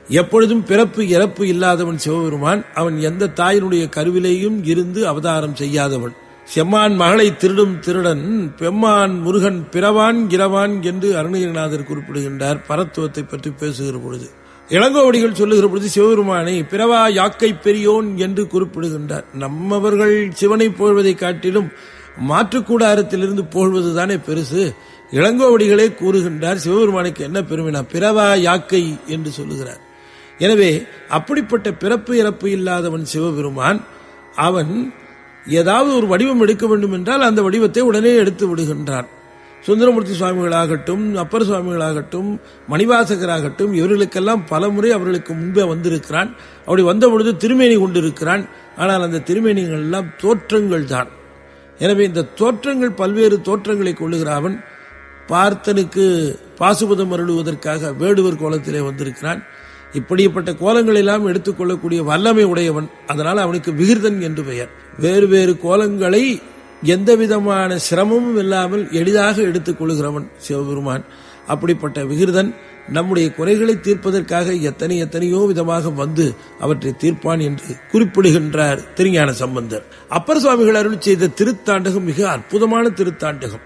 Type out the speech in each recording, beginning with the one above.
எப்பொழுதும் பிறப்பு இறப்பு இல்லாதவன் சிவபெருமான் அவன் எந்த தாயினுடைய கருவிலேயும் இருந்து அவதாரம் செய்யாதவன் செம்மான் மகளை திருடும் திருடன் பெம்மான் முருகன் பிறவான் இரவான் என்று அருணகிரிநாதர் குறிப்பிடுகின்றார் பரத்துவத்தை பற்றி பேசுகிற பொழுது இளங்கோவடிகள் சொல்லுகிற பொழுது சிவபெருமானை பிறவா யாக்கை பெரியோன் என்று குறிப்பிடுகின்றார் நம்மவர்கள் சிவனை போழ்வதை காட்டிலும் மாற்றுக்கூடாரத்திலிருந்து போழ்வதுதானே பெருசு இளங்கோவடிகளே கூறுகின்றார் சிவபெருமானுக்கு என்ன பெருமைனா பிறவா யாக்கை என்று சொல்லுகிறார் எனவே அப்படிப்பட்ட பிறப்பு இறப்பு இல்லாதவன் சிவபெருமான் அவன் ஏதாவது ஒரு வடிவம் எடுக்க வேண்டும் என்றால் அந்த வடிவத்தை உடனே எடுத்து விடுகின்றான் சுந்தரமூர்த்தி சுவாமிகளாகட்டும் அப்பர் சுவாமிகளாகட்டும் மணிவாசகராகட்டும் இவர்களுக்கெல்லாம் பலமுறை அவர்களுக்கு முன்பே வந்திருக்கிறான் அப்படி வந்த பொழுது திருமேனி கொண்டிருக்கிறான் ஆனால் அந்த திருமேனிகள் எல்லாம் தோற்றங்கள் தான் எனவே இந்த தோற்றங்கள் பல்வேறு தோற்றங்களை கொள்ளுகிற அவன் பார்த்தனுக்கு பாசுபதம் அருளுவதற்காக வேடுவர் கோலத்திலே வந்திருக்கிறான் இப்படிப்பட்ட கோலங்கள் எல்லாம் எடுத்துக்கொள்ளக்கூடிய வல்லமை உடையவன் அதனால் அவனுக்கு விகிர்தன் என்று பெயர் வேறு வேறு கோலங்களை எந்த விதமான சிரமமும் இல்லாமல் எளிதாக எடுத்துக் கொள்கிறவன் சிவபெருமான் அப்படிப்பட்ட விகிர்தன் நம்முடைய குறைகளை தீர்ப்பதற்காக எத்தனை எத்தனையோ விதமாக வந்து அவற்றை தீர்ப்பான் என்று குறிப்பிடுகின்றார் திருஞான சம்பந்தர் அப்பர் சுவாமிகள் அருள் செய்த திருத்தாண்டகம் மிக அற்புதமான திருத்தாண்டகம்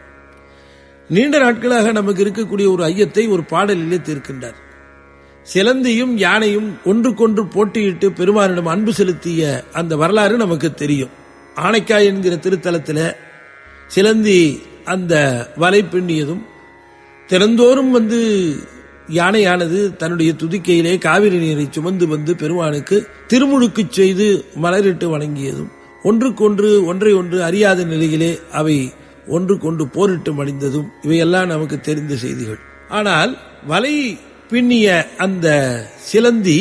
நீண்ட நாட்களாக நமக்கு இருக்கக்கூடிய ஒரு ஐயத்தை ஒரு பாடலிலே தீர்க்கின்றார் சிலந்தியும் யானையும் ஒன்றுக்கொன்று போட்டியிட்டு பெருமானிடம் அன்பு செலுத்திய அந்த வரலாறு நமக்கு தெரியும் ஆனைக்காய் என்கிற திருத்தலத்தில் சிலந்தி அந்த வலை பின்னியதும் திறந்தோறும் வந்து யானையானது தன்னுடைய துதிக்கையிலே காவிரி நீரை சுமந்து வந்து பெருமானுக்கு திருமுழுக்கு செய்து மலரிட்டு வணங்கியதும் ஒன்றுக்கொன்று ஒன்றை ஒன்று அறியாத நிலையிலே அவை ஒன்றுக்கொண்டு போரிட்டு மடிந்ததும் இவையெல்லாம் நமக்கு தெரிந்த செய்திகள் ஆனால் வலை பின்னிய அந்த சிலந்தி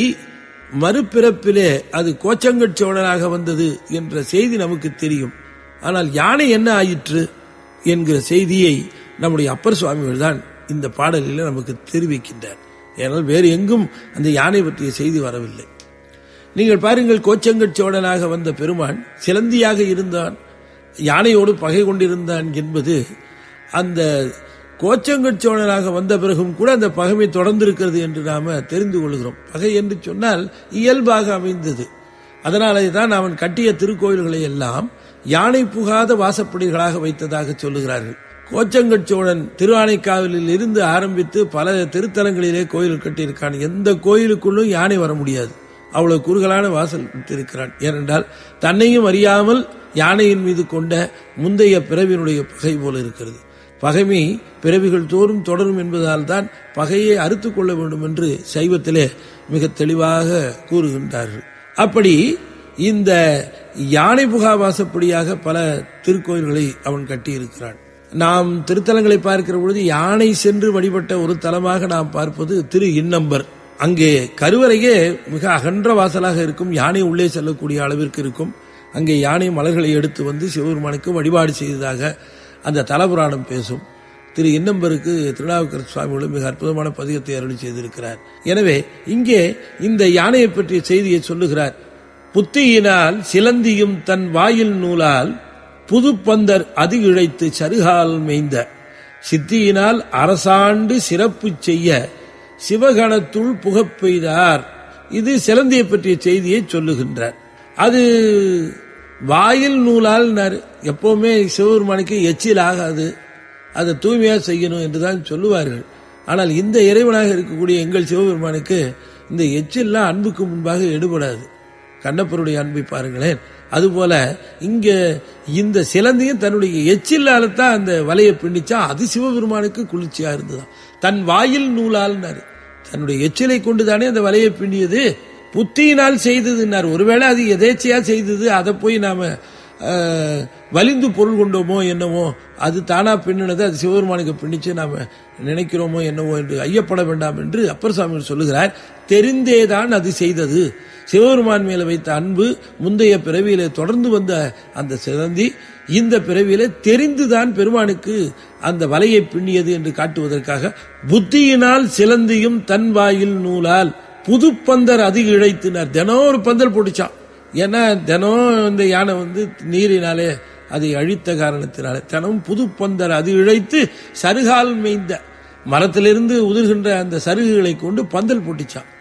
மறுபிறப்பிலே அது கோச்சங்கட் சோழனாக வந்தது என்ற செய்தி நமக்கு தெரியும் ஆனால் யானை என்ன ஆயிற்று என்கிற செய்தியை நம்முடைய அப்பர் சுவாமிகள் தான் இந்த பாடலில் நமக்கு தெரிவிக்கின்றார் ஏனால் வேறு எங்கும் அந்த யானை பற்றிய செய்தி வரவில்லை நீங்கள் பாருங்கள் கோச்சங்கட் சோழனாக வந்த பெருமான் சிலந்தியாக இருந்தான் யானையோடு பகை கொண்டிருந்தான் என்பது அந்த கோச்சங்கட் சோழனாக வந்த பிறகும் கூட அந்த பகைமை தொடர்ந்து இருக்கிறது என்று நாம தெரிந்து கொள்கிறோம் பகை என்று சொன்னால் இயல்பாக அமைந்தது அதனாலே தான் அவன் கட்டிய திருக்கோயில்களை எல்லாம் யானை புகாத வாசப்படிகளாக வைத்ததாக சொல்லுகிறார்கள் கோச்சங்கட் சோழன் திருவானைக்காவலில் இருந்து ஆரம்பித்து பல திருத்தலங்களிலே கோயில் கட்டியிருக்கான் எந்த கோயிலுக்குள்ளும் யானை வர முடியாது அவ்வளவு குறுகலான வாசல் இருக்கிறான் ஏனென்றால் தன்னையும் அறியாமல் யானையின் மீது கொண்ட முந்தைய பிறவினுடைய பகை போல இருக்கிறது பகைமை பிறவிகள் தோறும் தொடரும் என்பதால் தான் பகையை அறுத்து கொள்ள வேண்டும் என்று சைவத்திலே மிக தெளிவாக கூறுகின்றார்கள் அப்படி இந்த யானை புகாவாசப்படியாக பல திருக்கோயில்களை அவன் கட்டியிருக்கிறான் நாம் திருத்தலங்களை பார்க்கிற பொழுது யானை சென்று வழிபட்ட ஒரு தலமாக நாம் பார்ப்பது திரு இன்னம்பர் அங்கே கருவறையே மிக அகன்ற வாசலாக இருக்கும் யானை உள்ளே செல்லக்கூடிய அளவிற்கு இருக்கும் அங்கே யானை மலர்களை எடுத்து வந்து சிவபெருமானுக்கு வழிபாடு செய்ததாக அந்த தலபுராணம் பேசும் திரு இன்னம்பருக்கு திருநாவுக்கரசு சுவாமிகளும் மிக அற்புதமான பதிகத்தை அருளி செய்திருக்கிறார் எனவே இங்கே இந்த யானையை பற்றிய செய்தியை சொல்லுகிறார் புத்தியினால் சிலந்தியும் தன் வாயில் நூலால் புதுப்பந்தர் அது இழைத்து சருகால் மேய்ந்த சித்தியினால் அரசாண்டு சிறப்பு செய்ய சிவகணத்துள் புகப் பெய்தார் இது சிலந்தியை பற்றிய செய்தியை சொல்லுகின்றார் அது வாயில் நூலால் எப்பவுமே சிவபெருமானுக்கு எச்சில் ஆகாது அதை தூய்மையா செய்யணும் என்றுதான் சொல்லுவார்கள் ஆனால் இந்த இறைவனாக இருக்கக்கூடிய எங்கள் சிவபெருமானுக்கு இந்த எச்சில்லாம் அன்புக்கு முன்பாக எடுபடாது கண்ணப்பருடைய அன்பை பாருங்களேன் அதுபோல இங்க இந்த சிலந்தியும் தன்னுடைய எச்சில்லால தான் அந்த வலையை பின்னிச்சா அது சிவபெருமானுக்கு குளிர்ச்சியா இருந்ததாம் தன் வாயில் நூலால்னாரு தன்னுடைய எச்சிலை கொண்டுதானே அந்த வலையை பின்னியது புத்தியினால் செய்ததுன்னார் ஒருவேளை அது எதேச்சையா செய்தது அதை போய் நாம வலிந்து பொருள் கொண்டோமோ என்னவோ அது தானா பின்னினது அது சிவபெருமானுக்கு பின்னிச்சு நாம நினைக்கிறோமோ என்னவோ என்று ஐயப்பட வேண்டாம் என்று அப்பர் சுவாமி சொல்லுகிறார் தெரிந்தேதான் அது செய்தது சிவபெருமான் மேல வைத்த அன்பு முந்தைய பிறவியிலே தொடர்ந்து வந்த அந்த சிலந்தி இந்த பிறவியிலே தெரிந்துதான் பெருமானுக்கு அந்த வலையை பின்னியது என்று காட்டுவதற்காக புத்தியினால் சிலந்தியும் தன் வாயில் நூலால் புதுப்பந்தர் அதிக இழைத்தினார் தினம் ஒரு பந்தல் போட்டுச்சான் ஏன்னா தினம் இந்த யானை வந்து நீரினாலே அதை அழித்த காரணத்தினாலே தினம் புது பந்தர் அது இழைத்து சருகால் மேய்ந்த மரத்திலிருந்து உதிர்கின்ற அந்த சருகுகளை கொண்டு பந்தல் போட்டுச்சான்